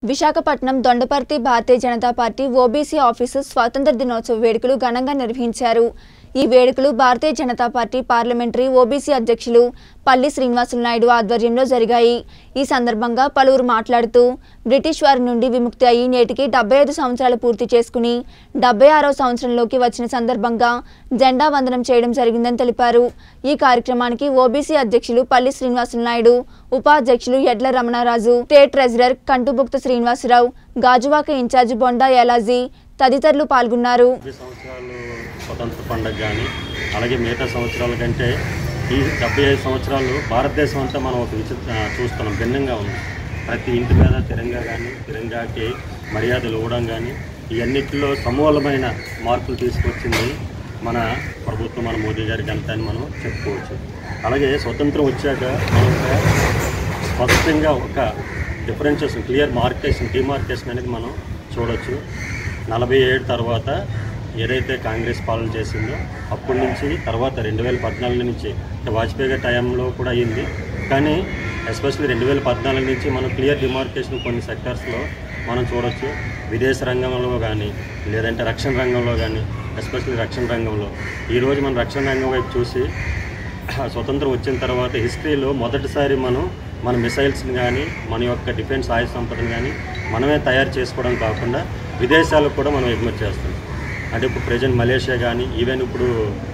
Visakhapatnam Dondaparthi Bharatiya Janata Party OBC office స్వాతంత్ర దినోత్సవ వేడుకలు ఘనంగా నిర్వహించారు ఈ వేడుకలు భారతీయ జనతా పార్టీ పార్లమెంటరీ ఓబీసీ అధ్యక్షులు పల్లి శ్రీనివాసులు నాయుడు ఆధ్వర్యంలో జరిగాయి ఈ సందర్భంగా పలువురు మాట్లాడుతూ బ్రిటిష్ వారి నుండి విముక్తి అయి నేటికి డెబ్బై ఐదు సంవత్సరాలు పూర్తి చేసుకుని డెబ్బై ఆరో సంవత్సరంలోకి వచ్చిన సందర్భంగా జెండా వందనం చేయడం జరిగిందని తెలిపారు ఈ కార్యక్రమానికి ఓబీసీ అధ్యక్షులు పల్లి శ్రీనివాసులు నాయుడు ఉపాధ్యక్షులు Edla Ramanaraju state treasurer Kantubukta Srinivasarao Gajuwaka incharge Bonda Yalaji తదితరులు పాల్గొన్నారు డెబ్బై సంవత్సరాలు స్వతంత్ర పండుగ కానీ అలాగే మిగతా సంవత్సరాల కంటే ఈ డెబ్బై ఐదు సంవత్సరాలు భారతదేశం అంతా మనం ఒక విచిత్ర చూస్తున్నాం భిన్నంగా ఉంది ప్రతి ఇంటి మీద తిరంగా కానీ తిరంగాకి మర్యాదలు ఇవ్వడం కానీ ఇవన్నిటిలో సమూలమైన మార్పులు తీసుకొచ్చింది మన ప్రభుత్వం మన మోదీ గారి ఘనత అని మనం చెప్పుకోవచ్చు అలాగే స్వతంత్రం వచ్చాక మనం ఒక స్పష్టంగా ఒక డిఫరెన్షియేషన్ క్లియర్ మార్కేషన్ డిమార్కేషన్ అనేది మనం చూడొచ్చు నలభై ఏడు తర్వాత ఏదైతే కాంగ్రెస్ పాలన చేసిందో అప్పటి నుంచి తర్వాత రెండు వేల పద్నాలుగు నుంచి అంటే వాజ్పేయి గారి టైంలో కూడా అయింది కానీ ఎస్పెషల్లీ రెండు వేల పద్నాలుగు నుంచి మనం క్లియర్ డిమార్కేషన్ కొన్ని సెక్టర్స్లో మనం చూడొచ్చు విదేశ రంగంలో కానీ లేదంటే రక్షణ రంగంలో కానీ ఎస్పెషల్లీ రక్షణ రంగంలో ఈరోజు మనం రక్షణ రంగం వైపు చూసి స్వతంత్రం వచ్చిన తర్వాత హిస్టరీలో మొదటిసారి మనం మన మిసైల్స్ని కానీ మన యొక్క డిఫెన్స్ ఆయుధ సంపదను కానీ మనమే తయారు చేసుకోవడం కాకుండా విదేశాలకు కూడా మనం ఎగుమతి చేస్తాం అంటే ఇప్పుడు ప్రజెంట్ మలేషియా కానీ ఈవెన్ ఇప్పుడు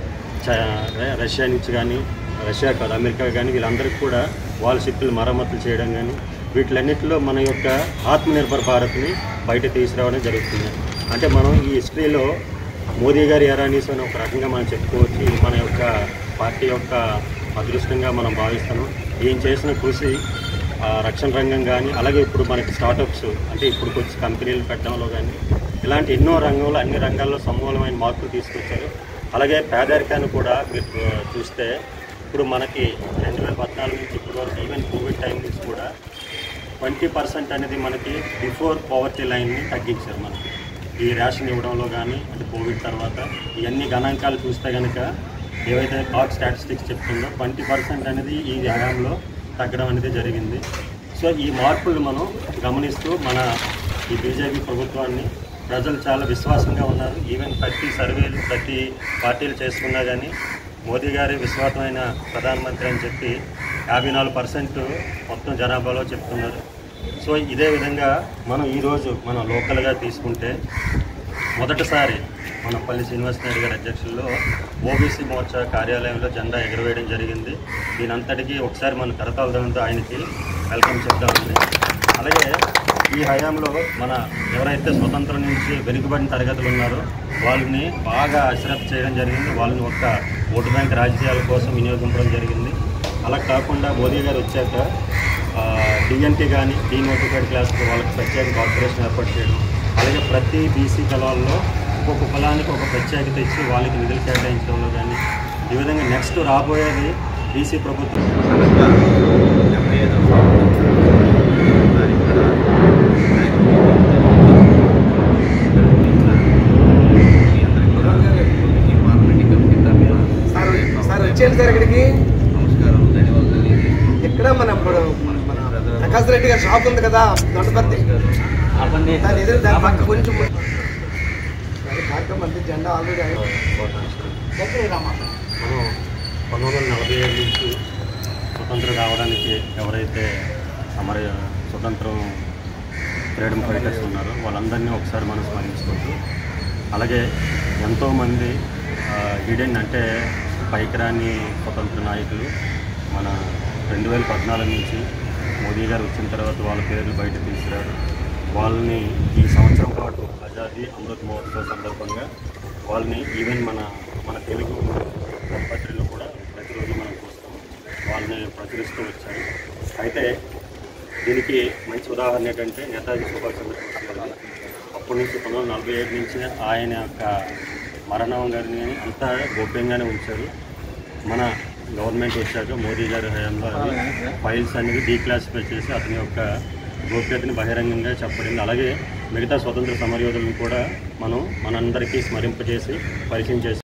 చ- ర- రష్యా నుంచి కానీ రష్యా కాదు అమెరికా కానీ వీళ్ళందరికీ కూడా వాళ్ళ షిప్పులు మరమ్మతులు చేయడం కానీ వీటిలన్నిటిలో మన యొక్క ఆత్మనిర్భర్ భారత్ని బయట తీసుకురావడం జరుగుతుంది అంటే మనం ఈ హిస్టరీలో మోదీ గారి ఎరానీస్ అని ఒక రకంగా మనం చెప్పుకోవచ్చు ఇది మన యొక్క పార్టీ యొక్క అదృష్టంగా మనం భావిస్తాము ఈయన చేసిన కృషి ఆ, రక్షణ రంగం కానీ అలాగే ఇప్పుడు మనకి స్టార్టప్స్ అంటే ఇప్పుడు వచ్చి కంపెనీలు పెట్టడంలో కానీ ఇలాంటి ఎన్నో రంగంలో అన్ని రంగాల్లో సమూలమైన మార్పులు తీసుకొచ్చారు అలాగే పేదరికాన్ని కూడా మీరు ఆ, చూస్తే ఇప్పుడు మనకి రెండు వేల పద్నాలుగు నుంచి ఇప్పుడు వరకు ఈవెన్ కోవిడ్ టైం నుంచి కూడా ట్వంటీ పర్సెంట్ అనేది మనకి బిఫోర్ పవర్టీ లైన్ని తగ్గించారు మనకి ఈ రేషన్ ఇవ్వడంలో కానీ అంటే కోవిడ్ తర్వాత ఇవన్నీ గణాంకాలు చూస్తే కనుక ఏవైతే కాక్ స్టాటిస్టిక్స్ చెప్తుందో ట్వంటీ పర్సెంట్ అనేది ఈ హయాంలో తగ్గడం అనేది జరిగింది సో ఈ మార్పులు మనం గమనిస్తూ మన ఈ బీజేపీ ప్రభుత్వాన్ని ప్రజలు చాలా విశ్వాసంగా ఉన్నారు ఈవెన్ ప్రతి సర్వేలు ప్రతి పార్టీలు చేసుకున్నా కానీ మోదీ గారి విశ్వాసమైన ప్రధానమంత్రి అని చెప్పి యాభై నాలుగు పర్సెంట్ మొత్తం జనాభాలో చెప్తున్నారు సో ఇదే విధంగా మనం ఈరోజు మనం లోకల్గా తీసుకుంటే మొదటిసారి మన పల్లి శ్రీనివాస నాయుడు గారి అధ్యక్షుల్లో ఓబీసీ మోర్చా కార్యాలయంలో జెండా ఎగరవేయడం జరిగింది దీనంతటికీ ఒకసారి మన కరతాళదంతో ఆయనకి వెల్కమ్ చెప్దామండి అలాగే ఈ హయాంలో మన ఎవరైతే స్వతంత్రం నుంచి వెనుకబడిన తరగతులు ఉన్నారో వాళ్ళని బాగా అశ్రద్ధ చేయడం జరిగింది వాళ్ళని ఒక ఓటు బ్యాంక్ రాజకీయాల కోసం వినియోగించడం జరిగింది అలా కాకుండా మోదీ గారు వచ్చాక డిఎన్టీ కానీ డీనోటిఫైడ్ క్లాస్కి వాళ్ళకి ప్రత్యేక కార్పొరేషన్ ఏర్పాటు చేయడం అలాగే ప్రతి బీసీ కులాల్లో ఒక్కొక్క కులానికి ఒక ప్రత్యేకత ఇచ్చి వాళ్ళకి నిధులు కేటాయించడంలో కానీ ఈ విధంగా నెక్స్ట్ రాబోయేది బీసీ ప్రభుత్వం అనగా డెబ్బై ఐదవ తారీఖున మీ అందరికీ కూడా ఈ పార్లమెంట్ కమిటీ తరఫున సార్ సార్ వచ్చేయండి సార్ ఇక్కడికి నమస్కారం ధన్యవాదాలు తెలియజేస్తున్నాను. ఎక్కడ మన ఇప్పుడు మన ప్రకాష్ రెడ్డి గారి షాప్ ఉంది కదా దొండపర్తి దాని ఎదురు దాని పక్క కొంచెం దాని కార్యక్రమం అంతే జెండా ఆల్రెడీ మనం పంతొమ్మిది వందల నలభై ఏడు నుంచి స్వతంత్రం రావడానికి ఎవరైతే అమర స్వతంత్రం ఫ్రీడమ్ ఫైటర్స్ ఉన్నారో వాళ్ళందరినీ ఒకసారి మనం స్మరించుకుంటూ అలాగే ఎంతోమంది హిడెన్ అంటే పైకి రాని స్వతంత్ర నాయకులు మన రెండు వేల పద్నాలుగు నుంచి మోదీ గారు వచ్చిన తర్వాత వాళ్ళ పేర్లు బయట తీసుకురారు వాళ్ళని ఈ సంవత్సరం పాటు ఆజాదీ అమృత్ మహోత్సవ సందర్భంగా వాళ్ళని ఈవెన్ మన మన తెలుగు పత్రికలో కూడా ప్రతిరోజు మనం చూస్తాం వాళ్ళని ప్రచురిస్తూ వచ్చారు అయితే దీనికి మంచి ఉదాహరణ ఏంటంటే నేతాజీ సుభాష్ చంద్రబోస్ గారు అప్పటి నుంచి పంతొమ్మిది వందల నలభై ఏడు నుంచి ఆయన యొక్క మరణం గారిని అంతా గోప్యంగానే ఉంచారు మన గవర్నమెంట్ వచ్చాక మోదీ గారి హయాంలో అవి ఫైల్స్ అనేవి డీక్లాసిఫై చేసి అతని యొక్క గోప్యతని బహిరంగంగా చెప్పబడింది అలాగే మిగతా స్వతంత్ర సమరయోధులను కూడా మనం మనందరికీ స్మరింపజేసి పరిచయం చేసి